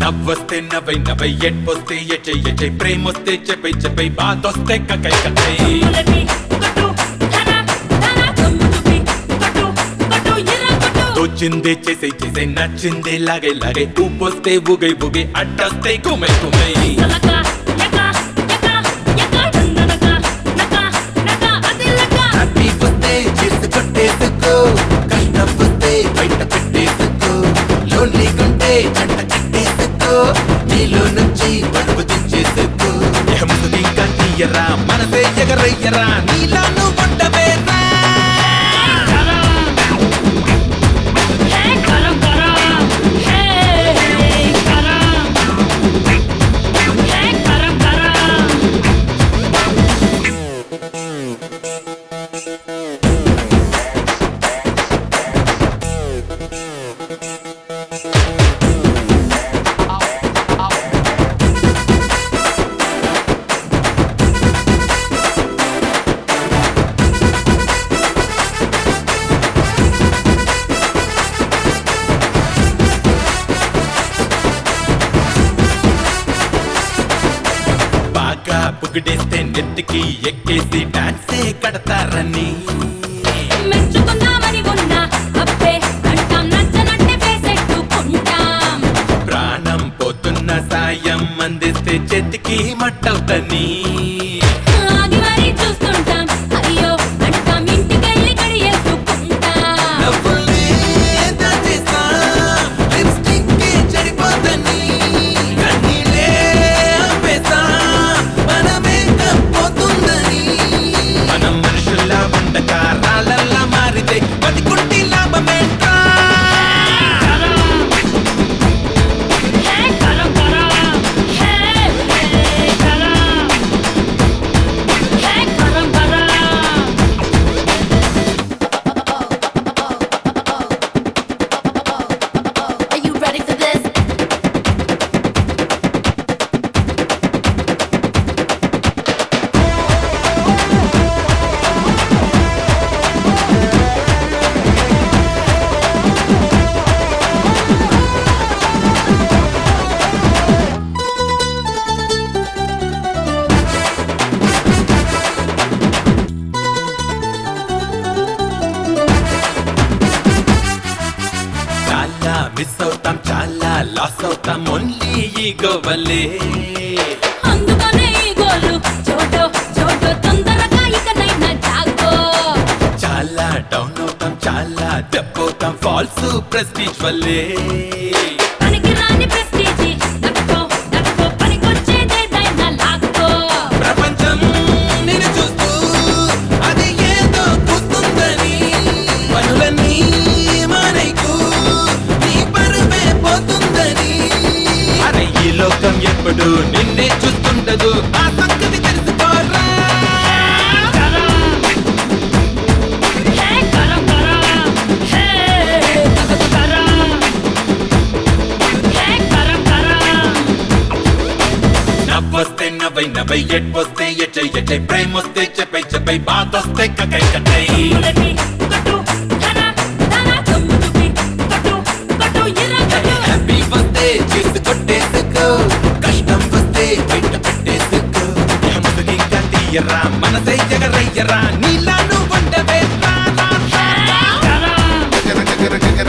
నవ్వొస్తే నవ్వై నవ్వై ఎట్పొస్తే ఎచ్చై ఎచ్చై ప్రేమొస్తే చెప్పై చెప్పై బాధొస్తే కకై కకై ములటి కొట్టు ధన ధన కొమ్ము చూపి కొట్టు కొట్టు ఎర్ర కొట్టు తోచిందే చేసే చేసే నచ్చిందే లాగే లాగే ఊపొస్తే ఊగై ఊగై అడ్డొస్తే కుమై కుమై సలక యక యక యక దందనక నక నక అదిలక హ్యాపీ వస్తే చేసి కొట్టేసుకో కష్టం వస్తే బయట పెట్టేసుకో లోన్లీ గుంటే జంట కట్టేసుకో నీలో నుంచి బరువు దించేసుకో ఎహముది ఇంకా తీయరా మనసే ఎగరయ్యరా నీలా నువ్వు ఉండవేరా హే కరం కరం హే కరం హే కరం కరం బాగా బుగిడేస్తే నెత్తికి ఎక్కేసి డాన్సే కడతారని మెచ్చుకుందామని ఉన్నా అబ్బే అంటాం నచ్చనంటే వేసెట్టుకుంటాం ప్రాణం పోతున్న సాయం అందిస్తే చేతికి మట్టవుతని ఆగి మరీ చూస్తుంటాం అయ్యో అంటాం ఇంటికెళ్ళి కడియేసుకుంటాం నవ్వుల్ని దాచేస్తా, లిప్స్టిక్కి చెడిపోతని. కన్నీళ్ళే ఆపేస్తా, మనమే తప్పోతుందని. మనం మనుషుల్లా ఉండక రాళ్ళల్లా మారితే బతికుంటే లాభమేంట్రా? హే కరం కరం హే హే కరం హే కరం కరం Are you ready for this? చాలా మిస్ అవుతాం చాలా లాస్ అవుతాం ఓన్లీ ఈగో వల్లే అందుకనే ఈ గోలు చోటో చోటో తొందరగా ఇకనైనా జాగో చాలా డౌన్ అవుతాం చాలా దెబ్బవుతాం ఫాల్స్ ప్రెస్టీజ్ వల్లే పనికి రాని ప్రెస్టీజి దక్కో దక్కో పనికొచ్చేదేదైనా లాక్కో ప్రపంచం నిన్ను చూస్తూ అది ఏదో కూస్తుందని పనులన్నీ మానైకు నీ పరువే పోతుందని అరే ఈ లోకం ఎప్పుడు నిన్నే చూస్తుండదు ఆ సంగతి తెలుసుకోరా హే కరం కరం హే కరం హే కరం కరం నవ్వొస్తే నవ్వై నవ్వై ఎట్వొస్తే ఎచ్చై ఎచ్చై ప్రేమొస్తే చెప్పై చెప్పై బాధొస్తే కకై కకై ములటి కొట్టు ధన ధన కొమ్ము చూపి కొట్టు కొట్టు ఎర్ర కొట్టు హ్యాపీ వస్తే చేసి కొట్టేసుకో కష్టం వస్తే బయట పెట్టేసుకో ఎహముది ఇంకా తీయరా మనసే ఎగరయ్యరా నీలా నువ్వు ఉండవే రా, రా, రా. కరం గగర గగర గగర